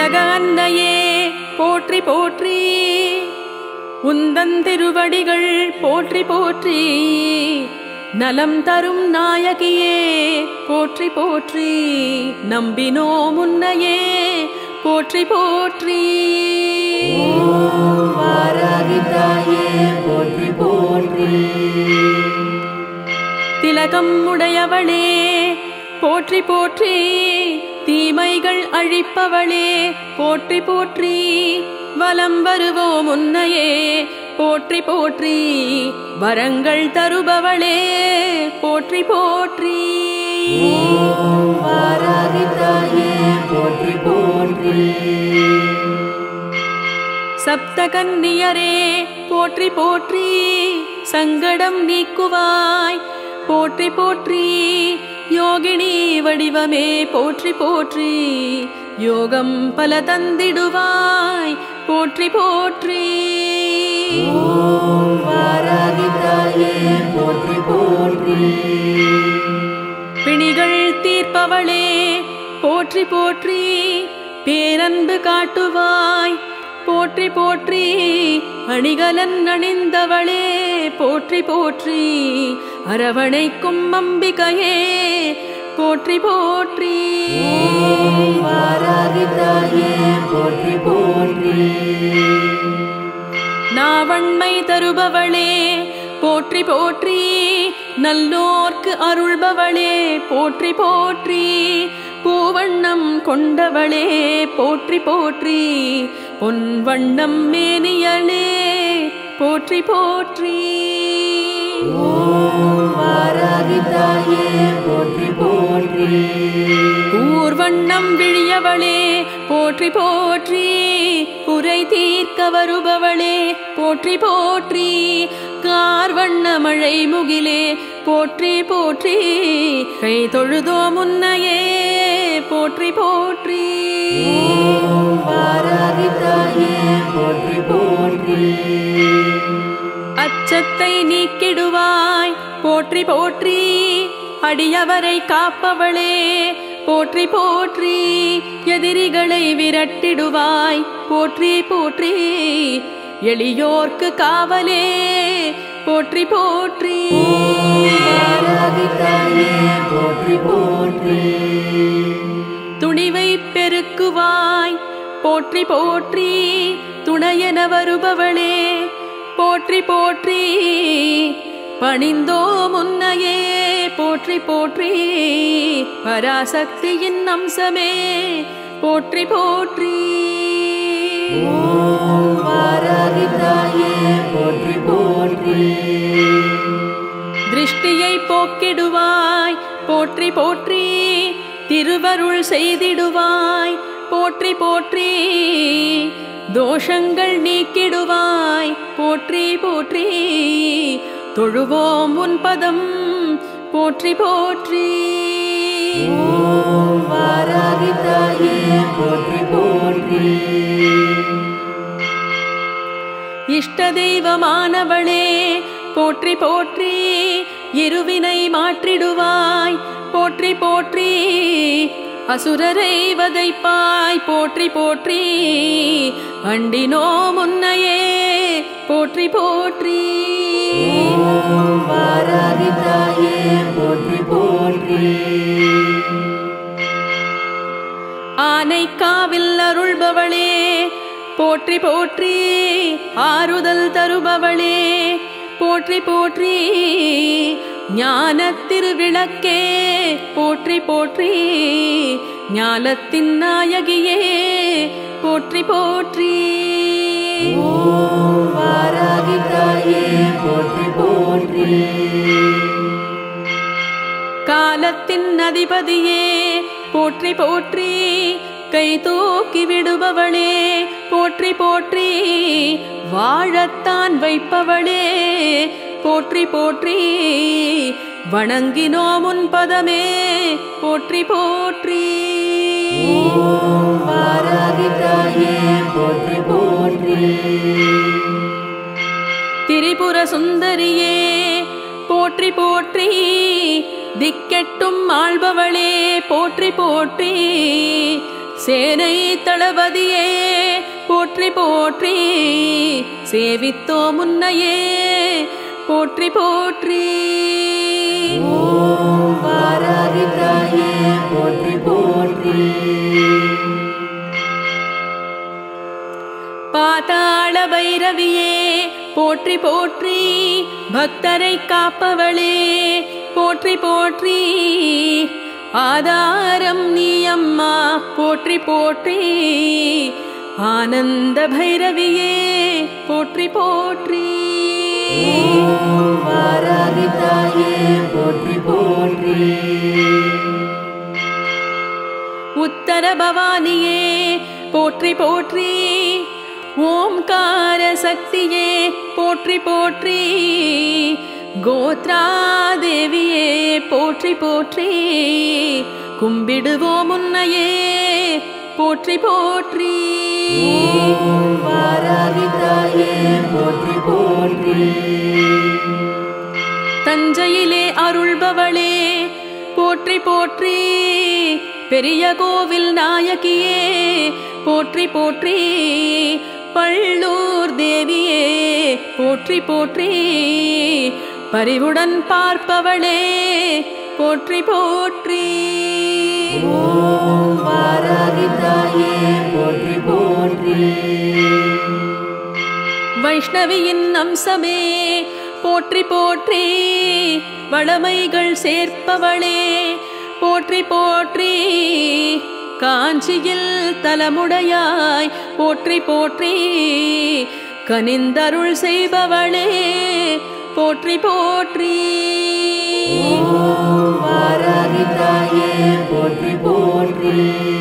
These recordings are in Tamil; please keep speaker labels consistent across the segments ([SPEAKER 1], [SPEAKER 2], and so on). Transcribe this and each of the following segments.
[SPEAKER 1] உலக அன்னையே போற்றி போற்றி உந்தன் திருவடிகள் போற்றி போற்றி நலம் தரும் நாயகியே போற்றி போற்றி நம்பினோ முன்னையே போற்றி போற்றி
[SPEAKER 2] வாராகி தாயே போற்றி போற்றி
[SPEAKER 1] திலகம் உடையவளே போற்றி போற்றி தீமைகள் அழிப்பவளே போற்றி போற்றி வலம் வருவோம் உன்னையே போற்றி போற்றி வரங்கள் தருபவளே போற்றி போற்றி
[SPEAKER 2] வாராகி தாயே போற்றி போற்றி
[SPEAKER 1] சப்தகன்னியரே போற்றி போற்றி சங்கடம் நீக்குவாய் போற்றி போற்றி யோகினி வடிவமே போற்றி போற்றி யோகம் பல தந்திடுவாய் போற்றி போற்றி
[SPEAKER 2] வாராகி தாயே போற்றி போற்றி
[SPEAKER 1] பிணிகள் தீர்ப்பவளே போற்றி போற்றி பேரன்பு காட்டுவாய் போற்றி போற்றி அணிகலன் அணிந்தவளே போற்றி போற்றி அரவணைக்கும் அம்பிகையே போற்றி போற்றி
[SPEAKER 2] வாராகி தாயே போற்றி போற்றி
[SPEAKER 1] நாவண்மை தருபவளே போற்றி போற்றி நல்லோர்க்கு அருள்பவளே போற்றி போற்றி பூவண்ணம் கொண்டவளே போற்றி போற்றி பொன் வண்ணம் மேனியளே போற்றி போற்றி
[SPEAKER 2] வாராகி தாயே போற்றி போற்றி
[SPEAKER 1] ஊர்வண்ணம் விழியவளே போற்றி போற்றி குறை தீர்க்க வருபவளே போற்றி போற்றி கார்வண்ண மழை முகிலே போற்றி போற்றி கை தொழுதோ முன்னையே போற்றி போற்றி
[SPEAKER 2] வாராகி தாயே போற்றி போற்றி
[SPEAKER 1] அச்சத்தை நீக்கிடுவாய் போற்றி போற்றி அடியவரை காப்பவளே போற்றி போற்றி எதிரிகளை விரட்டிடுவாய் போற்றி போற்றி எளியோர்க்கு காவலே போற்றி போற்றி
[SPEAKER 2] வாராகி தாயே போற்றி போற்றி
[SPEAKER 1] துணிவை பெருக்குவாய் போற்றி போற்றி துணையென வருபவளே போற்றி போற்றி பணிந்தோ முன்னையே போற்றி போற்றி பராசக்தியின் அம்சமே போற்றி போற்றி
[SPEAKER 2] வாராகி தாயே போற்றி போற்றி
[SPEAKER 1] திருஷ்டியை போக்கிடுவாய் போற்றி போற்றி திருவருள் செய்திடுவாய் போற்றி போற்றி தோஷங்கள் நீக்கிடுவாய் போற்றி போற்றி தொழுவோம் உன் பதம் போற்றி போற்றி
[SPEAKER 2] வாராகி தாயே போற்றி போற்றி
[SPEAKER 1] இஷ்ட தெய்வமானவளே போற்றி போற்றி இருவினை மாற்றிடுவாய் போற்றி போற்றி அசுரரை வதைப்பாய் போற்றி போற்றி அண்டினோ முன்னையே போற்றி போற்றி
[SPEAKER 2] வாராகி தாயே போற்றி போற்றி
[SPEAKER 1] ஆனைக்காவில் அருள்பவளே போற்றி போற்றி ஆறுதல் தருபவளே போற்றி போற்றி ஞான திருவிளக்கே போற்றி போற்றி ஞானத்தின் நாயகியே போற்றி போற்றி
[SPEAKER 2] வாராகி தாயே போற்றி போற்றி
[SPEAKER 1] காலத்தின் அதிபதியே போற்றி போற்றி கை தூக்கி விடுபவளே போற்றி போற்றி வாழத்தான் வைப்பவளே போற்றி போற்றி வணங்கினோ முன் பதமே போற்றி போற்றி
[SPEAKER 2] வாராகி தாயே போற்றி போற்றி
[SPEAKER 1] திரிபுர சுந்தரியே போற்றி போற்றி திக்கெட்டும் ஆள்பவளே போற்றி போற்றி சேனை தளபதியே போற்றி போற்றி சேவித்தோ முன்னையே போற்றி போற்றி
[SPEAKER 2] ஓம் வாராகி தாயே போற்றி போற்றி
[SPEAKER 1] பாதாள பைரவியே போற்றி போற்றி பக்தரை காப்பவளே போற்றி போற்றி ஆதாரம் நீ அம்மா போற்றி போற்றி ஆனந்த பைரவியே போற்றி போற்றி
[SPEAKER 2] ஓம் வாராகி தாயே போற்றி போற்றி
[SPEAKER 1] உத்தர பவானியே போற்றி போற்றி ஓம்கார சக்தியே போற்றி போற்றி கோத்ரா தேவியே போற்றி போற்றி கும்பிடுவோம் உன்னையே போற்றி போற்றி
[SPEAKER 2] ஓம் வாராகி தாயே போற்றி போற்றி
[SPEAKER 1] தஞ்சையிலே அருள்பவளே போற்றி போற்றி பெரிய கோவில் நாயகியே போற்றி போற்றி பள்ளூர் தேவியே போற்றி போற்றி பரிவுடன் பார்ப்பவளே போற்றி போற்றி
[SPEAKER 2] ஓம் வாராகி தாயே போற்றி போற்றி
[SPEAKER 1] வைஷ்ணவியின் அம்சமே போற்றி போற்றி வளமைகள் சேர்ப்பவளே போற்றி போற்றி காஞ்சியில் தலமுடையாய் போற்றி போற்றி கனிந்தருள் செய்பவளே போற்றி போற்றி
[SPEAKER 2] ஓம் வாராகி தாயே போற்றி போற்றி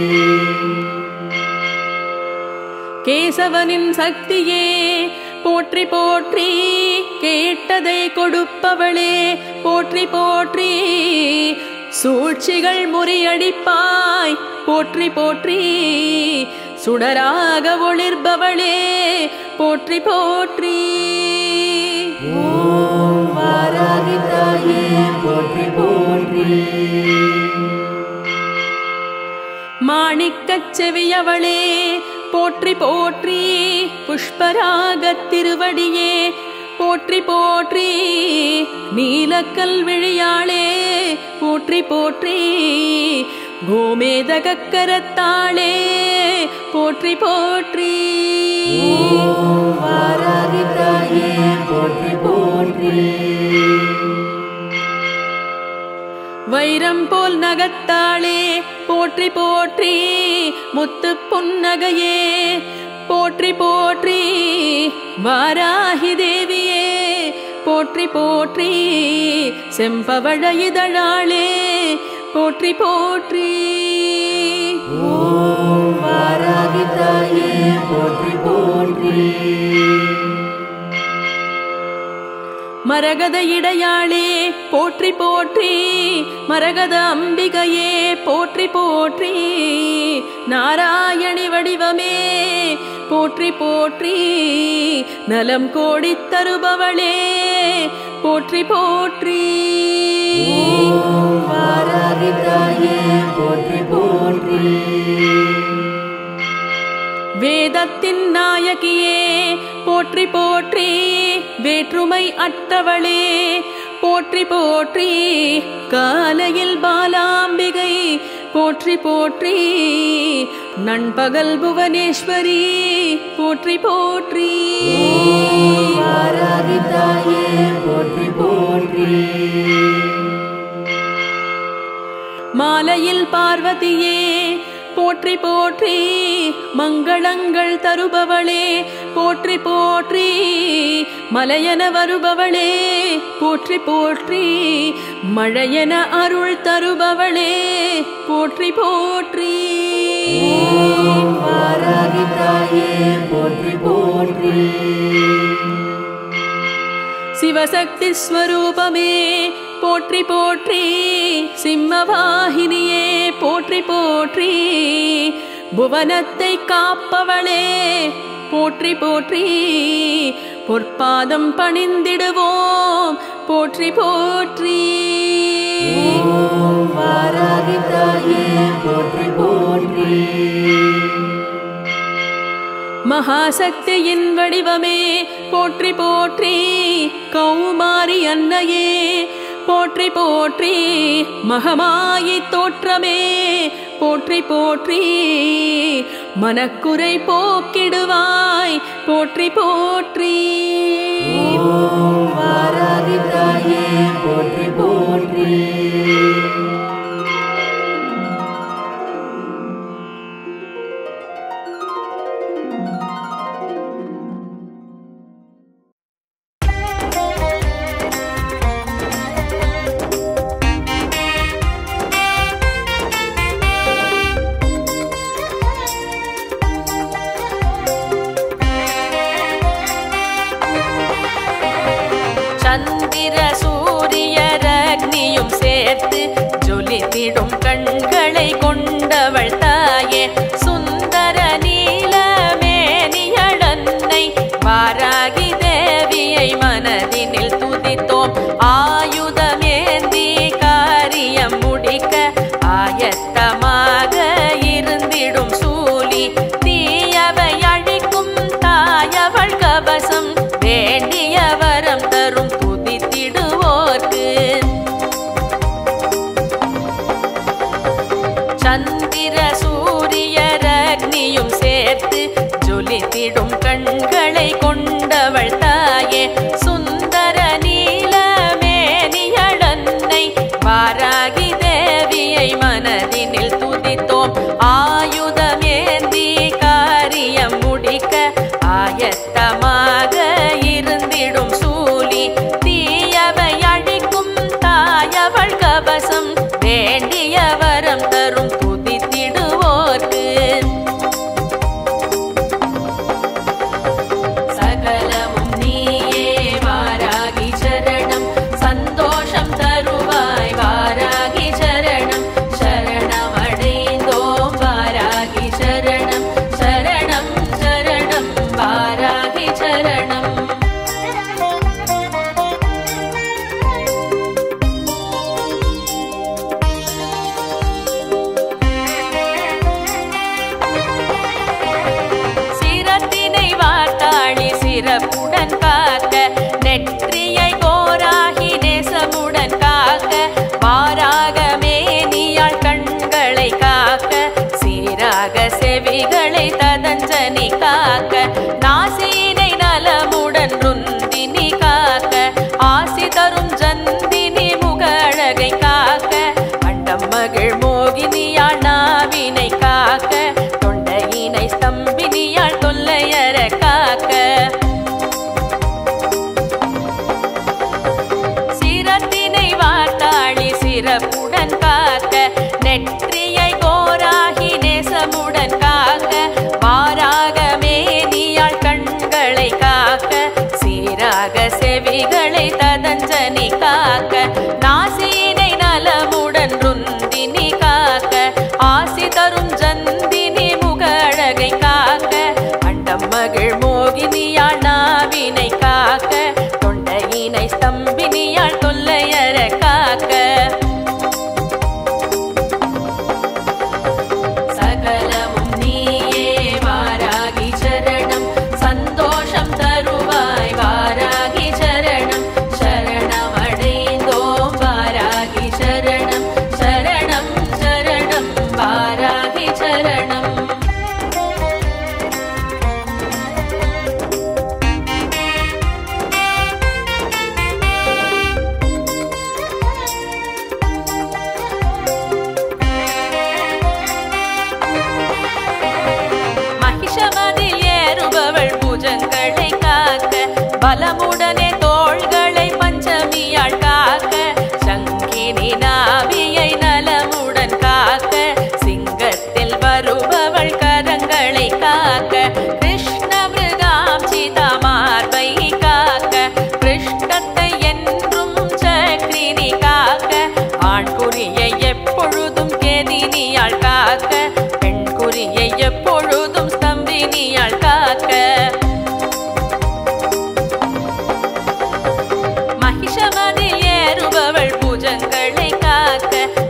[SPEAKER 1] கேசவனின் சக்தியே போற்றி போற்றி கேட்டதை கொடுப்பவளே போற்றி போற்றி சூழ்ச்சிகள் முறியடிப்பாய் போற்றி போற்றி சுடராக ஒளிர்பவளே போற்றி போற்றி
[SPEAKER 2] ஓம் வாராகி தாயே போற்றி போற்றி
[SPEAKER 1] மாணிக்கச் செவியவளே போற்றி போற்றி புஷ்பராகத் திருவடியே போற்றி போற்றி நீலக்கல் விழியாளே போற்றி போற்றி பூமேதகக்கரத்தாளே போற்றி போற்றி
[SPEAKER 2] ஓம் வாராகி தாயே போற்றி போற்றி
[SPEAKER 1] வைரம் போல் நகத்தாளே போற்றி போற்றி முத்து புன்னகையே போற்றி போற்றி வாராகி தேவியே போற்றி போற்றி செம்பவழ இதழாளே போற்றி போற்றி
[SPEAKER 2] ஓம் வாராகி தாயே போற்றி போற்றி
[SPEAKER 1] மரகத இடையாளே போற்றி போற்றி மரகத அம்பிகையே போற்றி போற்றி நாராயணி வடிவமே போற்றி போற்றி நலம் கோடித் தருபவளே போற்றி போற்றி
[SPEAKER 2] ஓம் வாராகி தாயே போற்றி போற்றி
[SPEAKER 1] வேதத்தின் நாயகியே போற்றி போற்றி வேற்றுமை அற்றவளே போற்றி போற்றி காலையில் பாலாம்பிகை போற்றி போற்றி நண்பகல் புவனேஸ்வரி போற்றி போற்றி
[SPEAKER 2] ஓம் வாராகி தாயே போற்றி போற்றி
[SPEAKER 1] மாலையில் பார்வதியே போற்றி போற்றி மங்களங்கள் தருபவளே போற்றி போற்றி மலையென வருபவளே போற்றி போற்றி மழையென அருள் தருபவளே போற்றி போற்றி
[SPEAKER 2] ஓம் வாராகி தாயே போற்றி போற்றி
[SPEAKER 1] சிவசக்தி ஸ்வரூபமே போற்றி போற்றி சிம்மவாகினியே போற்றி போற்றி புவனத்தை காப்பவளே போற்றி போற்றி பொற்பாதம் பணிந்திடுவோம் போற்றி போற்றி
[SPEAKER 2] ஓம் வாராகி தாயே போற்றி போற்றி
[SPEAKER 1] மகாசக்தியின் வடிவமே போற்றி போற்றி கௌமாரி அன்னையே போற்றி போற்றி மகமாயி தோற்றமே போற்றி போற்றி மனக்குறை போக்கிடுவாய் போற்றி போற்றி
[SPEAKER 2] ஓம் வாராகி தாயே போற்றி போற்றி
[SPEAKER 1] சந்திர சூரியர் அக்னியும் சேர்த்து ஜொலித்திடும் கண்களை கொண்டவள் தாயே சுந்தர நீலமேனியடன்னை வாராகி தேவியை மனதினில் துதித்தோம் ஆயுதமேந்தி காரியம் முடிக்க ஆயத்தமாக இருந்திடும் சூலி தீயவை அழிக்கும் தாயவள் கவசம் வேண்டிய வரம் தரும் துதித்திடுவோர்க்கு சந்திர சூரியர் அக்னியும் சேர்த்து ஜொலித்திடும் கண்களை கொண்டவள் தாயே சுந்தர நீலமேனியடன்னை வாராகி தேவியை மனதினில் துதித்தோம் ஆயுதமேந்தி காரியம் முடிக்க ஆயத்தமாக இருந்திடும் சூலி தீயவை அழிக்கும் தாயவள் கவசம் வேண்டிய வரம் தரும் துதித்திடுவோர்க்கு சகலமும் நீயே வாராகி சரணம் சந்தோஷம் தருவாய் வாராகி சரணம் சரணம் அடைந்தோம் வாராகி சரணம் சரணம் சரணம் வாராகி சரணம் சிரத்தினை வார்த்தாளி சிறப்புடன் காக்க நெற்றியை கோராகி நேசமுடன் காக்க வாராக மேனியாள் கண்களை காக்க சீராக செவிகளை ததஞ்சனி காக்க நாசினை நலமுடன் ருந்தினி காக்க ஆசி தரும் ஜந்தினி முகழகை காக்க அண்டம் மகிழ் மோகினியாள் நாவினை காக்க தொண்டையினை ஸ்தம்பினியாள் தொல்லையற காக்க சிரத்தினை வார்த்தாளி சிறப்புடன் காக்க நெற்றியை கோராகி நேசமுடன் காக்க வாராக மேனியாள் கண்களை காக்க சீராக செவிகளை ததஞ்சனி காக்க நாசினை நலமுடன் ருந்தினி காக்க ஆசி தரும் ஜந்தினி முகழகை காக்க அண்டம் மகிழ் மோகினியாள் நாவினை காக்க தொண்டையினை ஸ்தம்பினியாள் தொல்லையற காக்க சகலமும் நீயே வாராகி சரணம் சந்தோஷம் தருவாய் வாராகி சரணம் சரணம் அடைந்தோம் வாராகி சரணம் சரணம் சரணம் வாராகி சரணம் மகிஷமதில் ஏறுபவள் பூஜங்களை காக்க பலமுடனே தோள்களை பஞ்சமியாள் காக்க சங்கினி நாவியை நலமுடன் காக்க சிங்கத்தில் வருபவள் கரங்களை காக்க கிருஷ்ண மிருகாம் சீதா மார்பை காக்க கிருஷ்ணத்தை என்றும் சக்ரினி காக்க ஆண் குறியை எப்பொழுதும் கேதினியாள் காக்க பெண் குறியை எப்பொழுதும் ஸ்தம்பினியாள் காக்க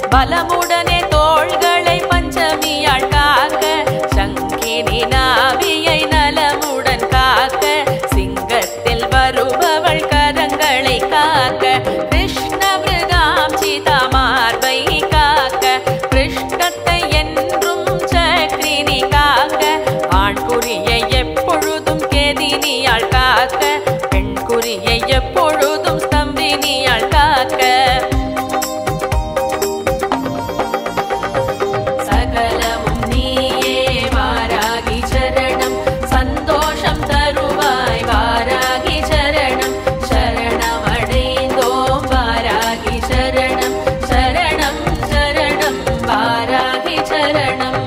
[SPEAKER 1] பலமுடனே தோள்களை பஞ்சமியாள் காக்க சங்கினி நாவியை நலமுடன் காக்க சிங்கத்தில் வருபவள் கரங்களை காக்க கிருஷ்ண மிருகாம்சிதா மார்பை காக்க கிருஷ்ணத்தை என்றும் சக்ரினி காக்க ஆண் குறியை எப்பொழுதும் கேதினியாள் காக்க பெண் குறியை எப்பொழுதும் ஸ்தம்பினியாள் காக்க சகலமும் நீயே வாராகி சரணம் சந்தோஷம் தருவாய் வாராகி சரணம் சரணம் அடைந்தோம் வாராகி சரணம் சரணம் சரணம் வாராகி சரணம்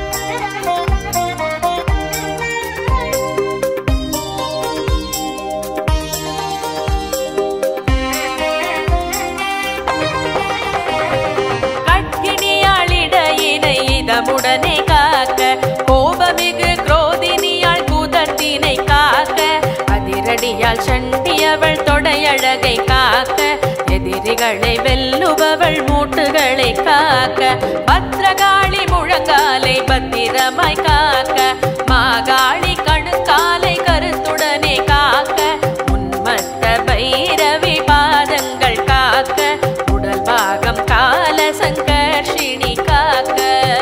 [SPEAKER 1] கட்கினியாளிடையினை இதமுடனே காக்க கோபமிகு குரோதினியாள் கூதத்தினை காக்க அதிரடியால் சண்டியவள் தொடையழகை காக்க எதிரிகளை வெல்லுபவள் மூட்டுகளை காக்க பத்ரகாளி முழங்காலை பத்திரமாய் காக்க மாகாளி கணுக்காலை கருத்துடனே காக்க உன்மத்த பைரவி பாதங்கள் காக்க உடல் பாகம் கால சங்கர்ஷினி காக்க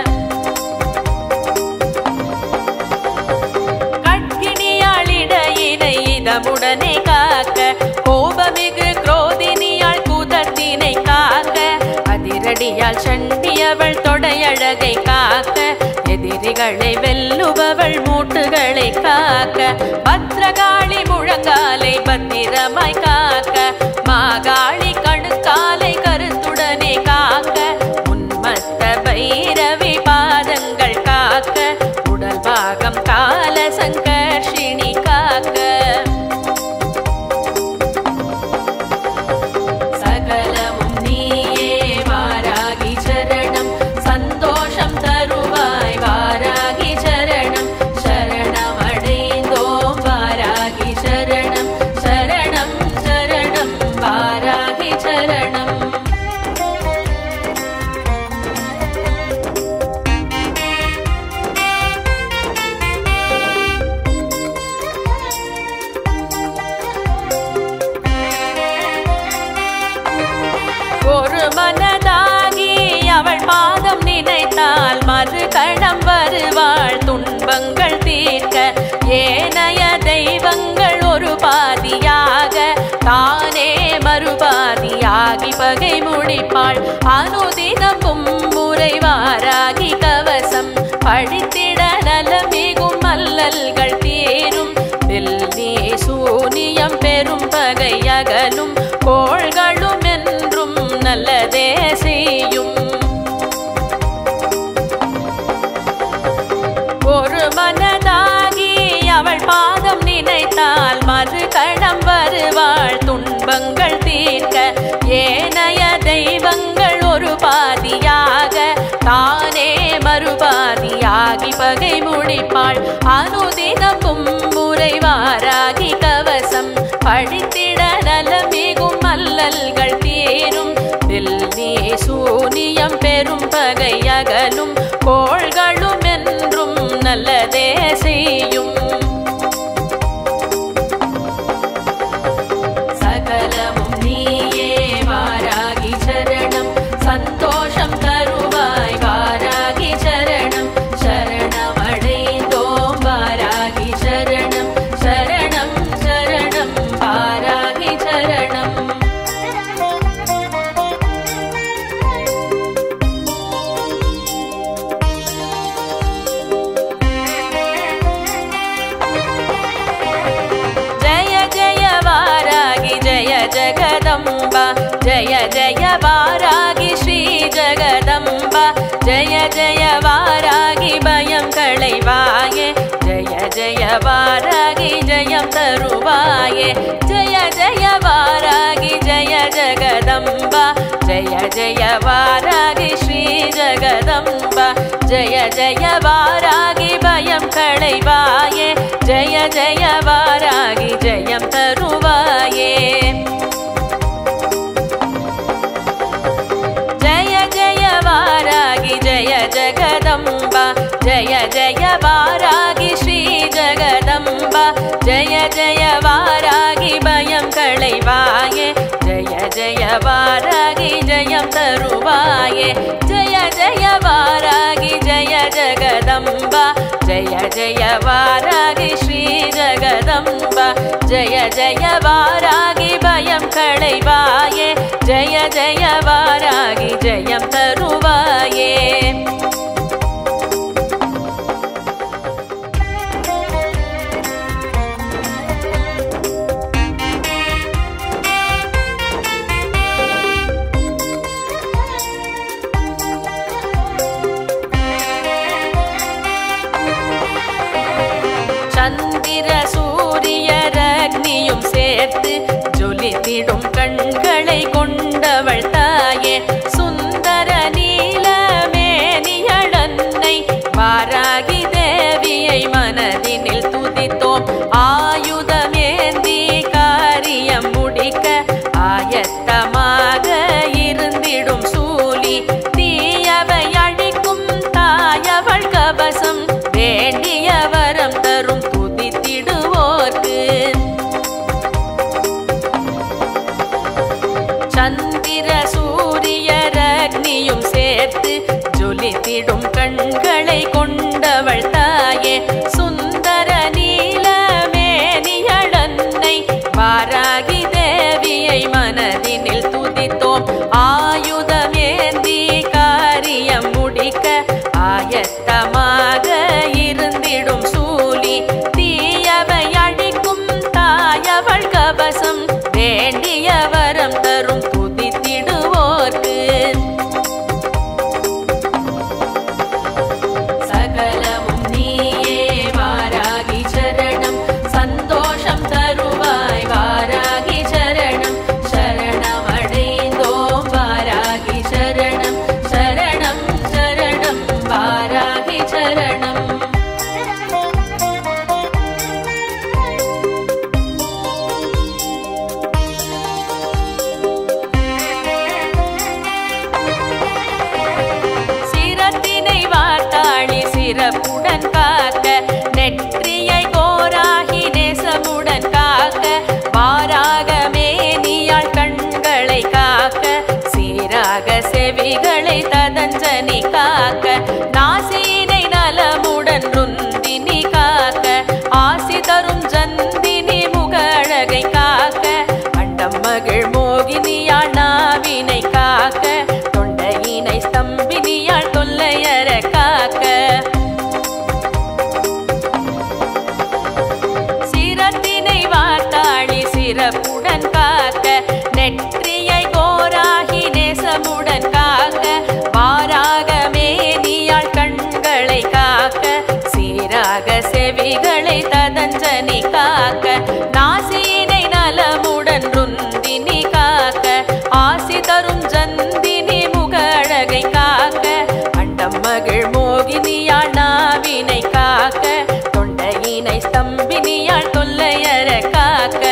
[SPEAKER 1] கட்கினியாளிடையினை இதமுடனே காக்க கோபமிகு குரோதினியாள் கூதத்தினை காக்க அதிரடியால் சண்டியவள் தொடையழகை காக்க எதிரிகளை வெல்லுபவள் மூட்டுகளை காக்க பத்ரகாளி முழங்காலை பத்திரமாய் காக்க மாகாளி கணுக்காலை கருத்துடனே காக்க உன்மத்த பைரவி பாதங்கள் காக்க உடல் பாகம் கால சங்கர்ஷினி காக்க சகலமும் நீயே வாராகி சரணம் சந்தோஷம் தருவாய் வாராகி சரணம் சரணம் அடைந்தோம் வாராகி சரணம் சரணம் சரணம் வாராகி சரணம் ஒரு மனதாகி அவள் பாதம் நினைத்தால் மறு கணம் வருவாள் துன்பங்கள் தீர்க்க ஏனைய தெய்வங்கள் ஒரு பாதியாக தானே மறுபாதியாகி பகை முடிப்பாள் அனுதினமும் முறைவாராகி கவசம் படித்திட நலமிகும் அல்லல்கள் தீரும் வெல்நீ சூனியம் பெரும் பகை அகலும் கோள்களும் என்றும் நல்லதே செய்யும் ஒரு மனதாகி அவள் பாதம் நினைத்தால் மறு கணம் வருவாள் துன்பங்கள் தீர்க்க ஏனைய தெய்வங்கள் ஒரு பாதியாக தானே மறுபாதியாகி பகை முடிப்பாள் அனுதினமும் முறைவாராகி கவசம் படித்திட நலமிகும் அல்லல்கள் தீரும் வெல்நீ சூனியம் பெரும் பகை அகலும் கோள்களும் என்றும் நல்லதே செய்யும் சகலமும் நீயே வாராகி சரணம் சந்தோஷம் தருவாய் வாராகி சரணம் சரணம் அடைந்தோம் வாராகி சரணம் சரணம் சரணம் வாராகி சரணம் ஜய ஜய வாராகி ஜய ஜகதம்ப ஜய ஜய வாராகி ஸ்ரீ ஜகதம்ப ஜய ஜய வாராகி பயம் களைவாயே ஜய ஜய வாராகி ஜயம் தருவாயே ஜய ஜய வாராகி ஜய ஜகதம்ப ஜய ஜய வாராகி ஸ்ரீ ஜகதம்ப ஜய ஜய வாராகி பயம் களைவாயே ஜய ஜய வாராகி ஜயம் தருவாயே ஜய ஜய जय जय वारागि श्री जगदम्बा जय जय वारागि भयं कळैवाये जय जय वारागि जयं तरुवाये जय जय वारागि जय जगदम्बा जय जय वारागि श्री जगदम्बा जय जय वारागि भयं कळैवाये जय जय वारागि जयं तरुवाये சந்திர சூரியர் அக்னியும் சேர்த்து ஜொலித்திடும் கண்களை கொண்டவள் தாயே சுந்தர நீலமேனியளன்னை வாராகி தேவியை மனதினில் துதித்தோம் ஆயுதமேந்தி காரியம் முடிக்க ஆயத்தமாக இருந்திடும் சூலி தீயவை அழிக்கும் தாயவள் கவசம் வேண்டிய வரம் தரும் துதித்திடுவோர்க்கு சந்திர சூரியர் அக்னியும் சேர்த்து ஜொலித்திடும் கண்களை கொண்டவள் தாயே சுந்தர நீலமேனியளன்னை வாராகி தேவியை மனதினில் துதித்தோம் ஆயுதமேந்தி காரியம் முடிக்க ஆயத்தமாக இருந்திடும் சூலி தீயவை அழிக்கும் தாயவள் கவசம் வேண்டிய வரம் தரும் துதித்திடுவோர்க்கு சகலமும் நீயே வாராகி சரணம் சந்தோஷம் தருவாய் வாராகி சரணம் சரணம் அடைந்தோம் வாராகி சரணம் சரணம் சரணம் வாராகி சரணம் சிரத்தினை வார்த்தாளி சிறப்புடன் காக்க நெற்றியை கோராகி நேசமுடன் காக்க வாராக மேனியாள் கண்களை காக்க சீராக செவிகளை ததஞ்சனி காக்க நாசினை நலமுடன் ருந்தினி காக்க ஆசி தரும் ஜந்தினி முகழகை காக்க அண்டம் மகிழ் மோகினியாள் நாவினை காக்க தொண்டையினை ஸ்தம்பினியாள் தொல்லையற காக்க சிரத்தினை வார்த்தாளி சிறப்புடன் காக்க நெற்றியை கோராகி நேசமுடன் காக்க வாராக மேனியாள் கண்களை காக்க சீராக செவிகளை ததஞ்சனி காக்க நாசியினை நலமுடன் ருந்தினி காக்க ஆசி தரும் ஜந்தினி முகழகை காக்க அண்டம் மகிழ் மோகினியாள் நாவினை காக்க தொண்டையினை ஸ்தம்பினியாள் தொல்லையற காக்க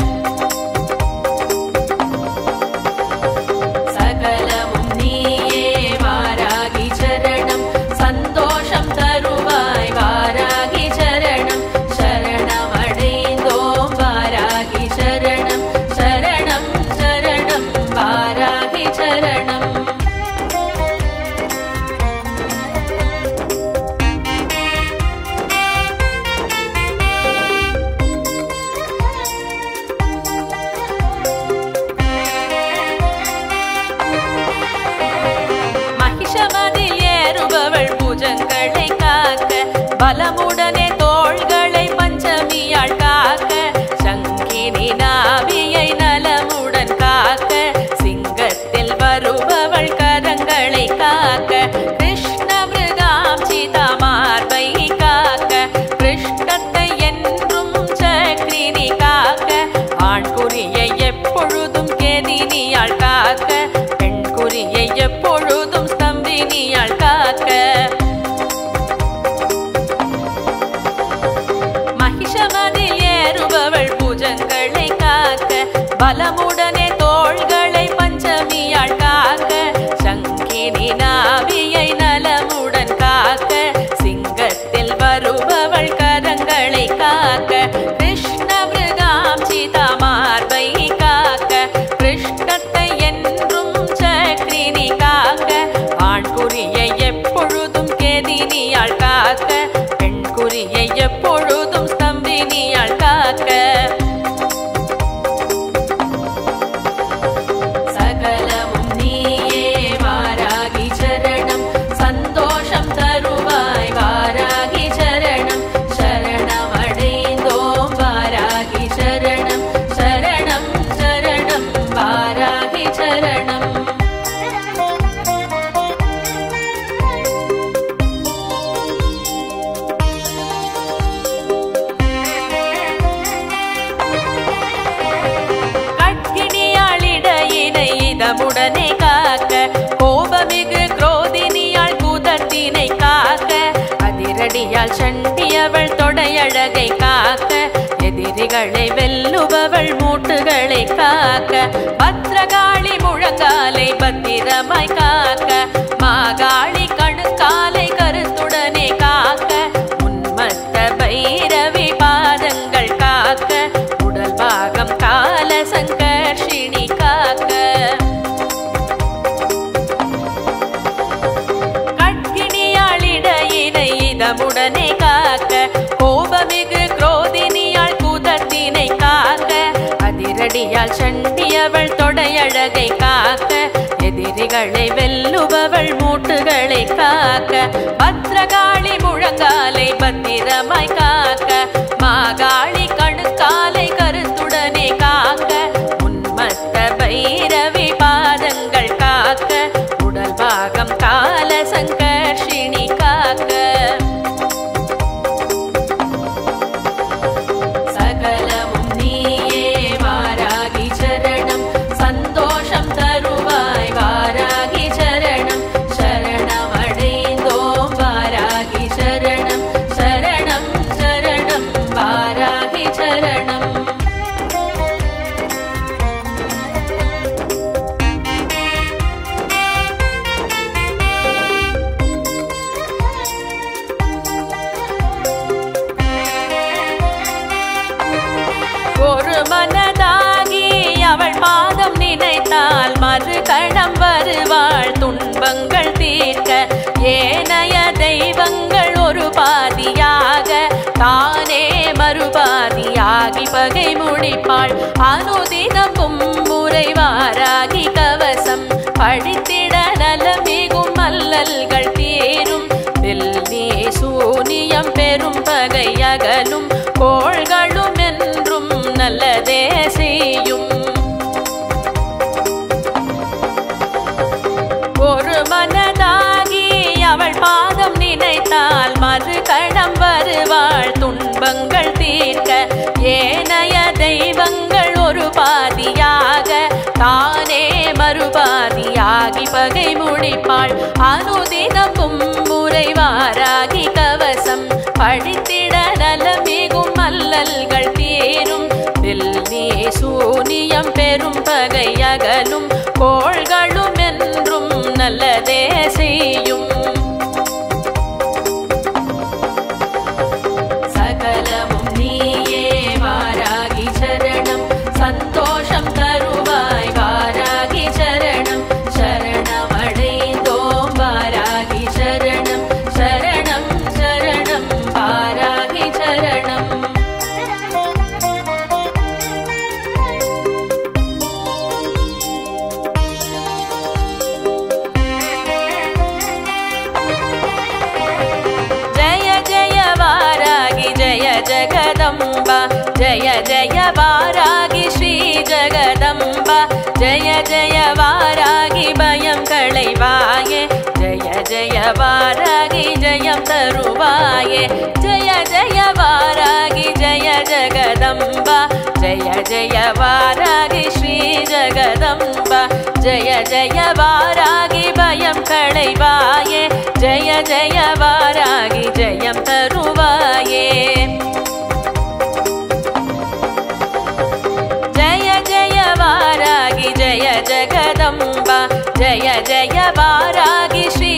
[SPEAKER 1] சகலமும் நீயே வாராகி சரணம் சந்தோஷம் தருவாய் வாராகி சரணம் சரணம் அடைந்தோம் வாராகி சரணம் சரணம் சரணம் வாராகி சரணம் மகிஷமதில் ஏறுபவள் பூஜங்களை காக்க பலமுடனே தோள்களை பஞ்சமியாள் காக்க சங்கினி நாவியை நலமுடன் காக்க சிங்கத்தில் வருபவள் கரங்களை காக்க கிருஷ்ண மிருகாம்சிதா மார்பை காக்க கிருஷ்ணத்தை என்றும் சக்ரினி காக்க ஆண் குறியை எப்பொழுதும் கேதினியாள் காக்க பெண் குறியை எப்பொழுதும் ஸ்தம்பினியாள் காக்க மகிஷமதில் ஏறுபவள் பூஜங்களை காக்க பலமுடனே தோள்களை பஞ்சமியாள் காக்க சங்கினி நாவியை நலமுடன் காக்க சிங்க காக்க பெண் குறியை எப்பொழுதும் ஸ்தம்பினியாள் காக்க சகலமும் நீயே வாராகி சரணம் சந்தோஷம் தருவாய் வாராகி சரணம் சரணம் அடைந்தோம் வாராகி சரணம் சரணம் சரணம் வாராகி சரணம் கட்கினியாளிடையினை இதமுடனே காக்க கோபமிகு குரோதினியாள் கூதத்தினை காக்க அதிரடியால் சண்டியவள் தொடையழகை காக்க எதிரிகளை வெல்லுபவள் மூட்டுகளை காக்க பத்ரகாளி முழங்காலை பத்திரமாய் காக்க மாகாளி கணுக்காலை கருத்துடனே காக்க உன்மத்த பைரவி பாதங்கள் காக்க உடல் பாகம் கால சங்கர்ஷினி காக்க கட்கினியாளிடையினை இதமுடனே காக்க கோபமிகு குரோதினியாள் கூதத்தினை காக்க அதிரடியால் சண்டியவள் தொடையழகை காக்க எதிரிகளை வெல்லுபவள் மூட்டுகளை காக்க பத்ரகாளி முழங்காலை பத்திரமாய் காக்க மாகாளி கணுக்காலை கருத்துடனே காக்க உன்மத்த பைரவி பாதங்கள் காக்க உடல் பாகம் கால சங்கர்ஷினி காக்க சகலமும் நீயே வாராகி சரணம் சந்தோஷம் தருவாய் வாராகி சரணம் சரணம் அடைந்தோம் வாராகி சரணம் சரணம் சரணம் வாராகி சரணம் ஒரு மனதாகி அவள் பாதம் நினைத்தால் மறு கணம் வருவாள் துன்பங்கள் தீர்க்க ஏனைய தெய்வங்கள் ஒரு பாதியாக தானே மறுபாதியாகி பகை முடிப்பாள் அனுதினமும் முறைவாராகி கவசம் படித்திட நலமிகும் அல்லல்கள் தீரும் வெல்லியே சூனியம் பெரும் பகை அகலும் கோள்களும் என்றும் நல்லதே செய்யும் ஒரு மனதாகி அவள் பாதம் நினைத்தால் மறு கணம் வருவாள் துன்பங்கள் தீர்க்க ஏனைய தெய்வங்கள் ஒரு பாதியாக தானே மறுபாதியாகி பகை முடிப்பாள் அனுதினமும் முறைவாராகி கவசம் படித்திட நலமிகும் அல்லல்கள் தீரும் வெல்லியே சூனியம் பெரும் பகை அகலும் கோள்களும் என்றும் நல்லதே செய்யும் சகலமும் நீயே வாராகி சரணம் சந்தோஷம் தருவாய் வாராகி சரணம் சரணம் அடைந்தோம் வாராகி சரணம் சரணம் சரணம் வாராகி சரணம் ஜய ஜய வாராகி ஜய ஜகதம்பா ஜய ஜய வாராகி ஸ்ரீ ஜகதம்பா ஜய ஜய வாராகி பயம் களைவாயே ஜய ஜய வாராகி ஜயம் தருவாயே ஜய ஜய வாராகி ஜய ஜகதம்பா ஜய ஜய வாராகி ஸ்ரீ ஜகதம்பா ஜய ஜய வாராகி பயம் களைவாயே ஜய ஜய வாராகி ஜயம் தருவாயே ஜய ஜய வாராகி ஜய ஜகதம்பா ஜய ஜய வாராகி ஸ்ரீ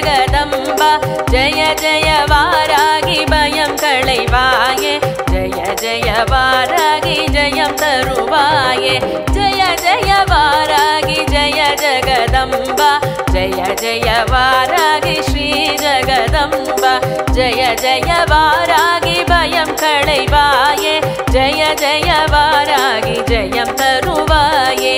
[SPEAKER 1] ஜகதம்பா ஜய ஜய வாராகி பயம் களைவாயே ஜய ஜய வாராகி ஜெயம் தருவாயே ஜய ஜய வாராகி ஜய ஜகதம்பா ஜய ஜய வாராகி ஸ்ரீ ஜகதம்பா ஜய ஜய வாராகி பயம் களைவாயே ஜய ஜய வாராகி ஜெயம் தருவாயே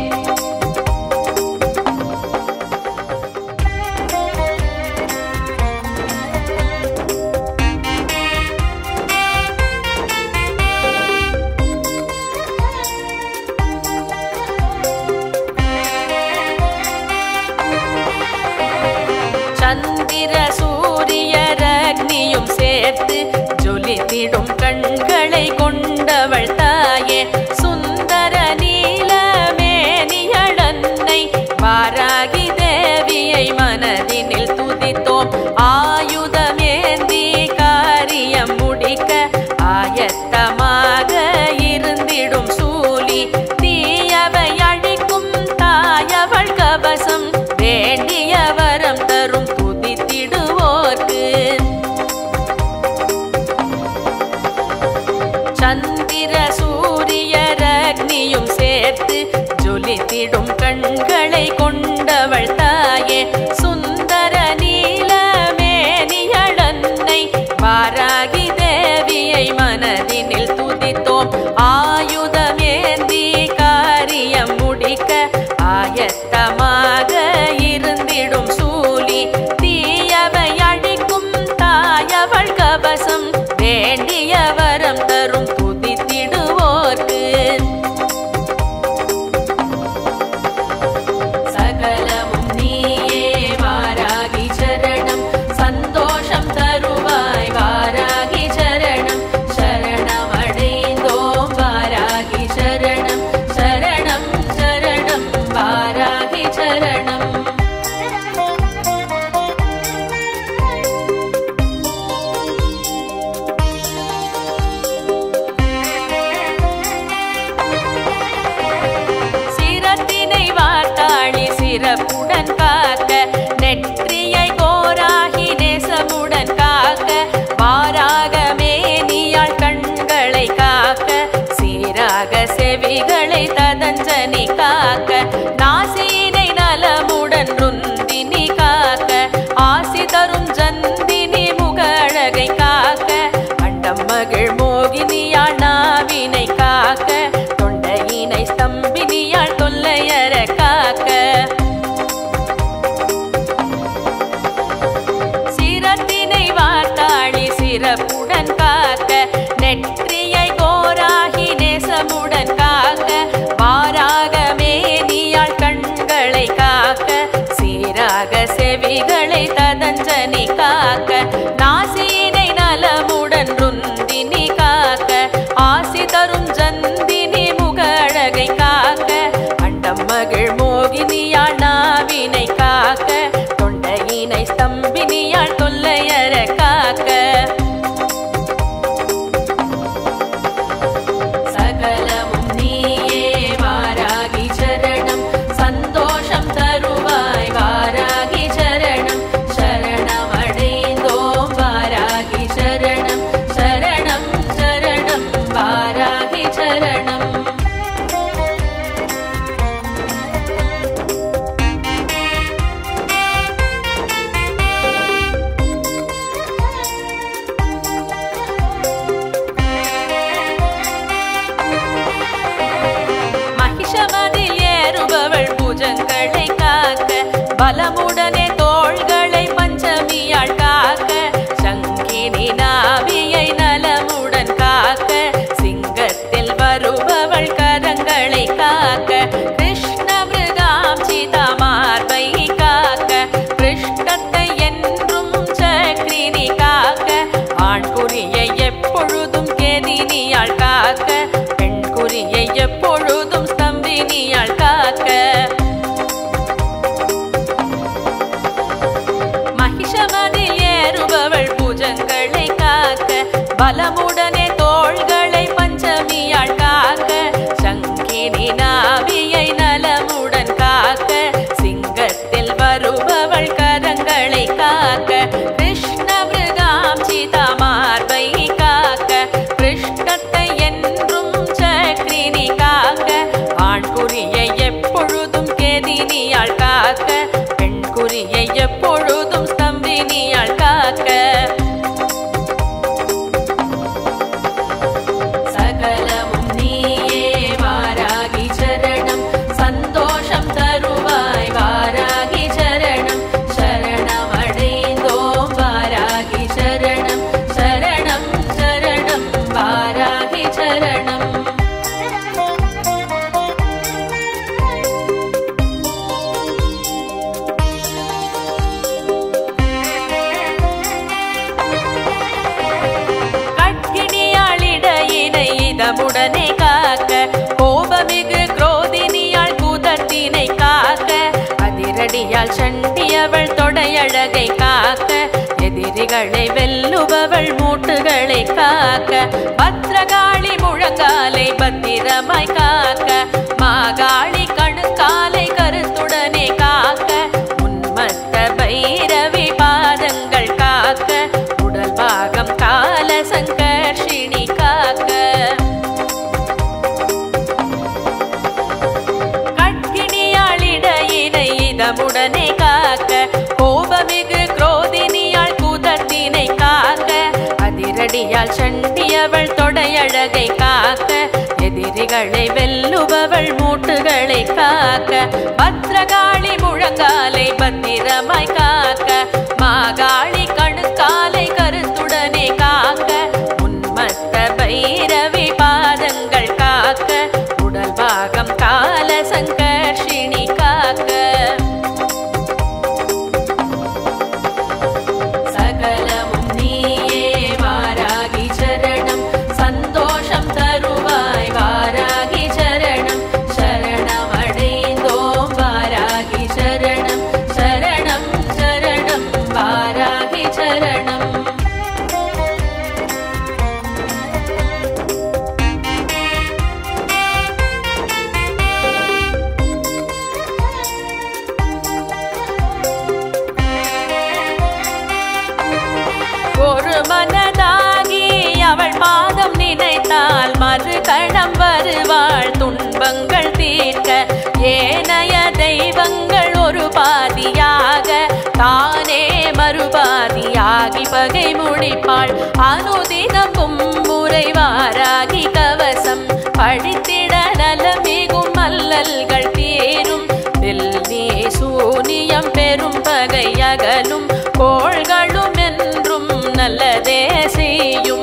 [SPEAKER 1] சந்திர சூரியர் அக்னியும் சேர்த்து ஜொலித்திடும் கண்களை கொண்டவள் தாயே சுந்தர நீலமேனியடன்னை வாராகி தேவியை மனதினில் துதித்தோம் ஆயுதமேந்தி காரியம் முடிக்க ஆயத்தமாக இருந்திடும் சூலி தீயவை அழிக்கும் தாயவள் கவசம் வேண்டிய வரம் தரும் துதித்திடுவோர்க்கு சந்திர சூரியர் அக்னியும் சேர்த்து ஜொலித்திடும் கண்களை கொண்டவள் தாயே சுந்தர நீலமேனியடன்னை வாராகி தேவியை மனதினில் துதித்தோம் ஆயுதமேந்தி காரியம் முடிக்க ஆயத்தமாக இருந்திடும் சூலி தீயவை அழிக்கும் தாயவள் கவசம் வேண்டிய வரம் தரும் துதித்திடுவோர்க்கு சகலமும் நீயே வாராகி சரணம் சந்தோஷம் தருவாய் வாராகி சரணம் சரணம் அடைந்தோம் வாராகி சரணம் சரணம் சரணம் வாராகி சரணம் சிரத்தினை வார்த்தாளி சிறப்புடன் காக்க நெற்றியை கோராகி நேசமுடன் காக்க வாராக மேனியாள் கண்களை காக்க சீராக செவிகளை ததஞ்சனி காக்க நாசினை நலமுடன் ருந்தினி காக்க ஆசி தரும் ஜந்தினி முக அழகை காக்க அண்டம் மகிழ் மோகினியாள் நாவினை காக்க தொண்டையினை ஸ்தம்பினியாள் தொல்லையற காக்க சிரத்தினை வார்த்தாளி சிறப்புடன் காக்க நெற்றியை கோராகி நேசமுடன் காக்க வாராக மேனியாள் கண்களை காக்க சீராக செவிகளை ததஞ்சனி காக்க நாசினை நலமுடன் ருந்தினி காக்க ஆசி தரும் ஜந்தினி முக அழகை காக்க அண்டம் மகிழ் மோகினியாள் நாவினை காக்க தொண்டையினை ஸ்தம்பினியாள் தொல்லையற காக்க சகலமும் நீயே வாராகி சரணம் சந்தோஷம் தருவாய் வாராகி சரணம் சரணம் அடைந்தோம் வாராகி சரணம் சரணம் சரணம் வாராகி சரணம் மகிஷமதில் ஏறுபவள் பூஜங்களை காக்க பலமுடனே தோள்களை பஞ்சமியாள் காக்க சங்கினி நாவியை நலமுடன் காக்க சிங்கத்தில் வருபவள் அதிரடியால் சண்டியவள் தொடையழகை காக்க எதிரிகளை வெல்லுபவள் மூட்டுகளை காக்க பத்ரகாளி முழங்காலை பத்திரமாய் காக்க மாகாளி கணுக்காலை கருத்துடனே காக்க உன்மத்த பைரவி பாதங்கள் காக்க உடல் பாகம் கால சங்கர்ஷினி காக்க கட்கிணியாளிடையினை இதமுடனே காக்க கோபமிகு குரோதினியாள் கூதத்தினை காக்க அதிரடியால் சண்டியவள் தொடையழகை காக்க எதிரிகளை வெல்லுபவள் மூட்டுகளை காக்க பத்ரகாளி முழங்காலை பத்திரமாய் காக்க மாகாளி கணுக்காலை கருத்துடனே காக்க உன்மத்த பைரவி பாதங்கள் காக்க உடல் பாகம் கால சங்கர்ஷினி காக்க சகலமும் நீயே வாராகி சரணம் சந்தோஷம் தருவாய் வாராகி சரணம் சரணம் அடைந்தோம் வாராகி சரணம் சரணம் சரணம் வாராகி சரணம் ஒரு மனதாகி அவள் பாதம் நினைத்தால் மறு கணம் வருவாள் துன்பங்கள் தீர்க்க ஏனைய தெய்வங்கள் ஒரு பாதியாக தானே மறுபாதியாகி பகை முடிப்பாள் அனுதினமும் முறைவாராகி கவசம் படித்திட நலமிகும் அல்லல்கள் தீரும் வெள்ளி சூனியம் பெரும் பகை அகலும் கோள்களும் என்றும் நல்லதே செய்யும்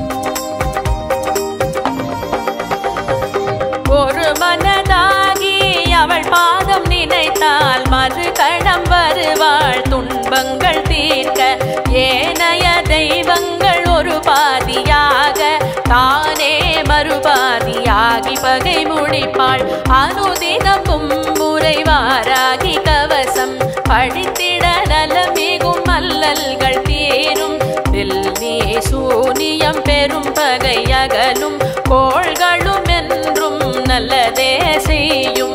[SPEAKER 1] ஒரு மனதாகி அவள் பாதம் நினைத்தால் மறு கணம் வருவாள் துன்பங்கள் தீர்க்க ஏனைய தெய்வங்கள் ஒரு பாதியாக தானே மறுபாதியாகி பகை முடிப்பாள் அனுதினமும் முறைவாராகி கவசம் படித்திட நலமிகும் அல்லல்கள் தீரும் வெள்ளி சூனியம் பெரும் பகை அகலும் கோள்களும் என்றும் நல்லதே செய்யும்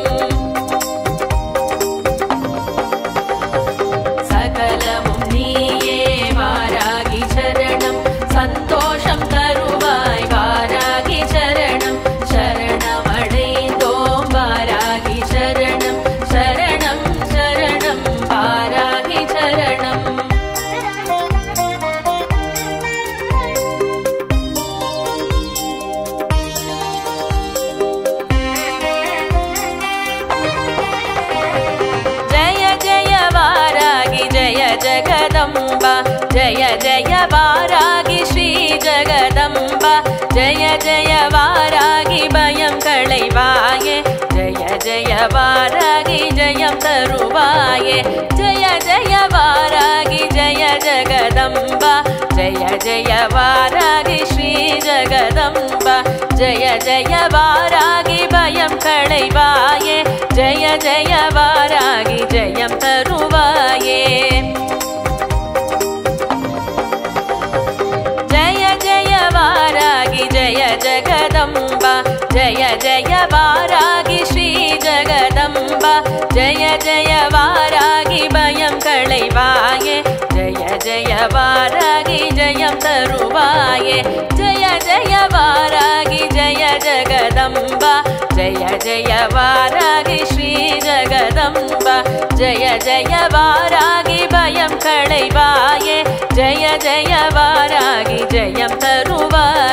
[SPEAKER 1] சகலமும் நீயே வாராகி சரணம் சந்தோஷம் தருவாய் வாராகி சரணம் சரணம் அடைந்தோம் வாராகி சரணம் சரணம் சரணம் வாராகி சரணம் ஜய ஜய வாராகி ஜய ஜகதம்பா ஜய ஜய வாராகி ஸ்ரீ ஜகதம்பா ஜய ஜய வாராகி பயம் களைவாயே ஜய ஜய வாராகி ஜயம் தருவாயே ஜய ஜய வாராகி ஜய ஜகதம்பா ஜய ஜய வாராகி ஸ்ரீ ஜகதம்பா ஜய ஜய வாராகி பயம் களைவாயே ஜய ஜய வாராகி ஜயம் தருவாயே ஜய ஜய வாராகி ஜய ஜகதம்பா ஜய ஜய வாராகி ஸ்ரீ ஜகதம்பா ஜய ஜய வாராகி பயம் களைவாயே ஜய ஜய வாராகி ஜயம் தருவாயே ஜய ஜய வாராகி ஜய ஜகதம்பா ஜய ஜய வாராகி ஸ்ரீ ஜகதம்பா ஜய ஜய வாராகி பயம் களைவாயே ஜய ஜய வாராகி ஜயம் தருவாயே